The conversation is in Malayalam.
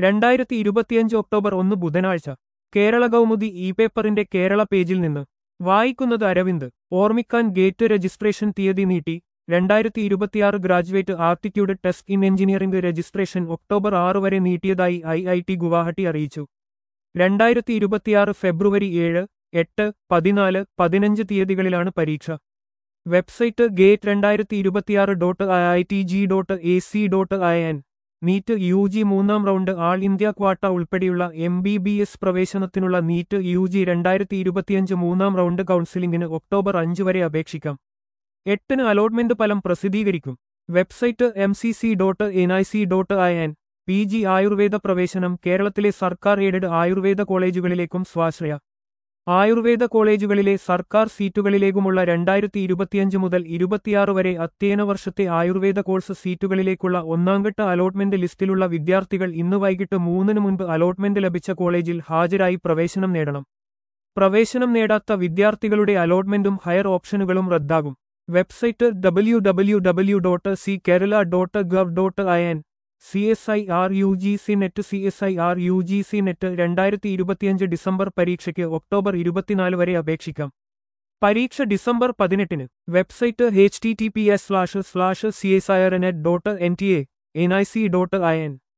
രണ്ടായിരത്തി ഇരുപത്തിയഞ്ച് ഒക്ടോബർ ഒന്ന് ബുധനാഴ്ച കേരള കൗമുദി ഇ പേപ്പറിന്റെ കേരള പേജിൽ നിന്ന് വായിക്കുന്നത് അരവിന്ദ് ഓർമ്മിക്കാൻ ഗേറ്റ് രജിസ്ട്രേഷൻ തീയതി നീട്ടി രണ്ടായിരത്തി ഇരുപത്തിയാറ് graduate aptitude test in engineering registration October ആറ് വരെ നീട്ടിയതായി ഐ ഐ ടി ഗുവാഹട്ടി അറിയിച്ചു രണ്ടായിരത്തി ഇരുപത്തിയാറ് ഫെബ്രുവരി ഏഴ് എട്ട് പതിനാല് പതിനഞ്ച് തീയതികളിലാണ് പരീക്ഷ വെബ്സൈറ്റ് ഗേറ്റ് രണ്ടായിരത്തി ഇരുപത്തിയാറ് dot I I T G dot A C dot I N NEET U G മൂന്നാം റൗണ്ട് ആൾ ഇന്ത്യ ക്വാട്ട ഉൾപ്പെടെയുള്ള എം ബി ബി എസ് പ്രവേശനത്തിനുള്ള നീറ്റ് യു ജി രണ്ടായിരത്തി ഇരുപത്തിയഞ്ച് മൂന്നാം റൗണ്ട് കൗൺസിലിംഗിന് ഒക്ടോബർ അഞ്ച് വരെ അപേക്ഷിക്കാം എട്ടിന് അലോട്ട്മെന്റ് ഫലം പ്രസിദ്ധീകരിക്കും website M C C dot N I C dot I N P G Ayurveda പ്രവേശനം കേരളത്തിലെ സർക്കാർ എയ്ഡഡ് ആയുർവേദ കോളേജുകളിലേക്കും സ്വാശ്രയ ആയുർവേദ കോളേജുകളിലെ സർക്കാർ സീറ്റുകളിലേക്കുമുള്ള രണ്ടായിരത്തി ഇരുപത്തിയഞ്ച് മുതൽ ഇരുപത്തിയാറ് വരെ അധ്യയന വർഷത്തെ ആയുർവേദ കോഴ്സ് സീറ്റുകളിലേക്കുള്ള ഒന്നാംഘട്ട അലോട്ട്മെന്റ് ലിസ്റ്റിലുള്ള വിദ്യാർത്ഥികൾ ഇന്ന് വൈകിട്ട് മൂന്നിന് മുൻപ് അലോട്ട്മെന്റ് ലഭിച്ച കോളേജിൽ ഹാജരായി പ്രവേശനം നേടണം പ്രവേശനം നേടാത്ത വിദ്യാർത്ഥികളുടെ അലോട്ട്മെന്റും ഹയർ ഓപ്ഷനുകളും റദ്ദാകും website W W W dot C Kerala dot gov dot I N C S I R U G C NET C S I R U G C NET രണ്ടായിരത്തി ഇരുപത്തിയഞ്ച് ഡിസംബർ പരീക്ഷയ്ക്ക് ഒക്ടോബർ ഇരുപത്തിനാല് വരെ അപേക്ഷിക്കാം പരീക്ഷ ഡിസംബർ പതിനെട്ടിന് website H T T P S slash slash C S I R NET dot N T A N I C dot I N